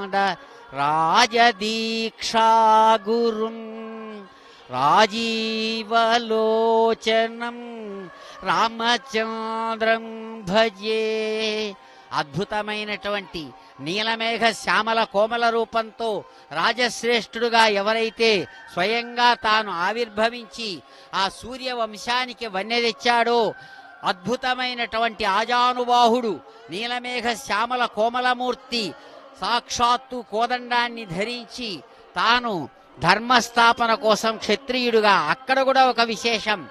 రాజదీక్షా గురుం రాజీవలోచనం రామచంద్రం భజే అద్భుతమైనటువంటి నీలమేఘ శ్యామల కోమల రూపంతో రాజశ్రేష్ఠుడుగా ఎవరైతే స్వయంగా తాను ఆవిర్భవించి ఆ సూర్యవంశానికి వన్నె తెచ్చాడో అద్భుతమైనటువంటి ఆజానుబాహుడు నీలమేఘ శ్యామల కోమలమూర్తి సాక్షాత్తు కోదండాన్ని ధరించి తాను ధర్మస్థాపన కోసం క్షత్రియుడుగా అక్కడ కూడా ఒక విశేషం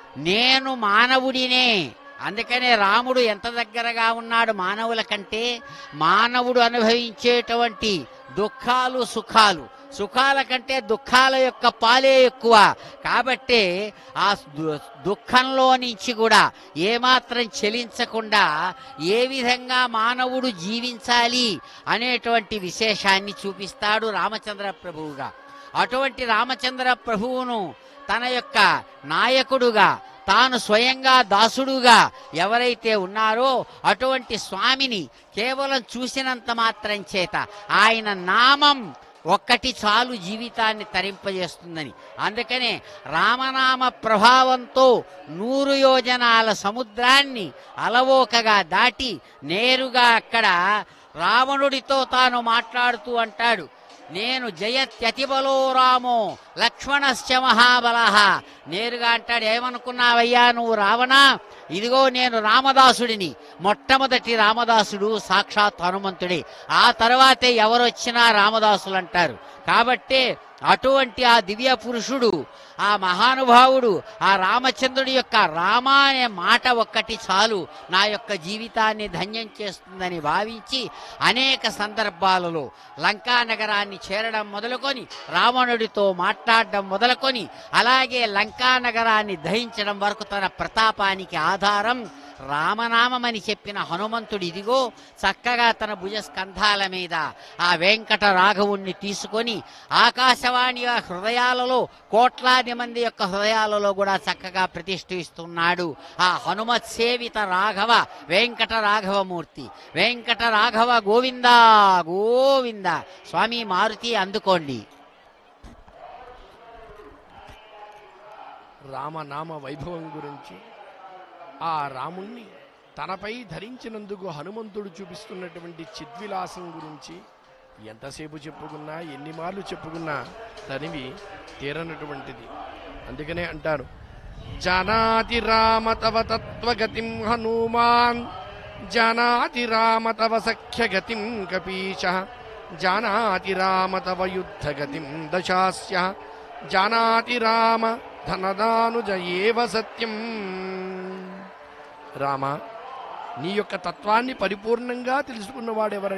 నేను మానవుడినే అందుకనే రాముడు ఎంత దగ్గరగా ఉన్నాడు మానవుల కంటే మానవుడు అనుభవించేటువంటి దుఃఖాలు సుఖాలు సుఖాల కంటే దుఃఖాల యొక్క పాలే ఎక్కువ కాబట్టే ఆ దు- దుఃఖంలో నుంచి కూడా ఏమాత్రం చెలించకుండా ఏ విధంగా మానవుడు జీవించాలి అనేటువంటి విశేషాన్ని చూపిస్తాడు రామచంద్ర ప్రభువుగా అటువంటి రామచంద్ర ప్రభువును తన యొక్క నాయకుడుగా తాను స్వయంగా దాసుడుగా ఎవరైతే ఉన్నారో అటువంటి స్వామిని కేవలం చూసినంత మాత్రం చేత ఆయన నామం ఒక్కటి చాలు జీవితాన్ని తరింపజేస్తుందని అందుకనే రామనామ ప్రభావంతో నూరు యోజనాల సముద్రాన్ని అలవోకగా దాటి నేరుగా అక్కడ రావణుడితో తాను మాట్లాడుతూ అంటాడు నేను జయత్యతిబలో రామో లక్ష్మణశ్చ మహాబల నేరుగా అంటాడు ఏమనుకున్నావయ్యా నువ్వు రావణా ఇదిగో నేను రామదాసుడిని మొట్టమొదటి రామదాసుడు సాక్షాత్ హనుమంతుడే ఆ తర్వాతే ఎవరొచ్చినా రామదాసులు అంటారు కాబట్టే అటువంటి ఆ దివ్య పురుషుడు ఆ మహానుభావుడు ఆ రామచంద్రుడి యొక్క రామ అనే మాట ఒక్కటి చాలు నా యొక్క జీవితాన్ని ధన్యం చేస్తుందని భావించి అనేక సందర్భాలలో లంకా నగరాన్ని చేరడం మొదలుకొని రావణుడితో మాట్లాడడం మొదలుకొని అలాగే లంకా నగరాన్ని దహించడం వరకు తన ప్రతాపానికి ఆధారం రామనామమని చెప్పిన హనుమంతుడు ఇదిగో చక్కగా తన భుజ స్కంధాల మీద ఆ వెంకట రాఘవుణ్ణి తీసుకొని ఆకాశవాణి హృదయాలలో కోట్లాది మంది యొక్క హృదయాలలో కూడా చక్కగా ప్రతిష్ఠిస్తున్నాడు ఆ హనుమత్ సేవిత రాఘవ వెంకట రాఘవమూర్తి వెంకట రాఘవ గోవింద గోవింద స్వామి మారుతి అందుకోండి రామనామ వైభవం గురించి ఆ రాముణ్ణి తనపై ధరించినందుకు హనుమంతుడు చూపిస్తున్నటువంటి చిద్విలాసం గురించి ఎంతసేపు చెప్పుకున్నా ఎన్ని మార్లు చెప్పుకున్నా తనివి తీరనటువంటిది అందుకనే అంటారు జానాతి రామ తవ తత్వగతిం హనుమాన్ జానాతి రామ తవ సఖ్యగతిం కపీశ జానాతి రామ తవ యుద్ధగతిం దశాస్య జానాతి రామ ధనదానుజ ఏవ సత్యం రామ నీ యొక్క తత్వాన్ని పరిపూర్ణంగా తెలుసుకున్నవాడెవరంటే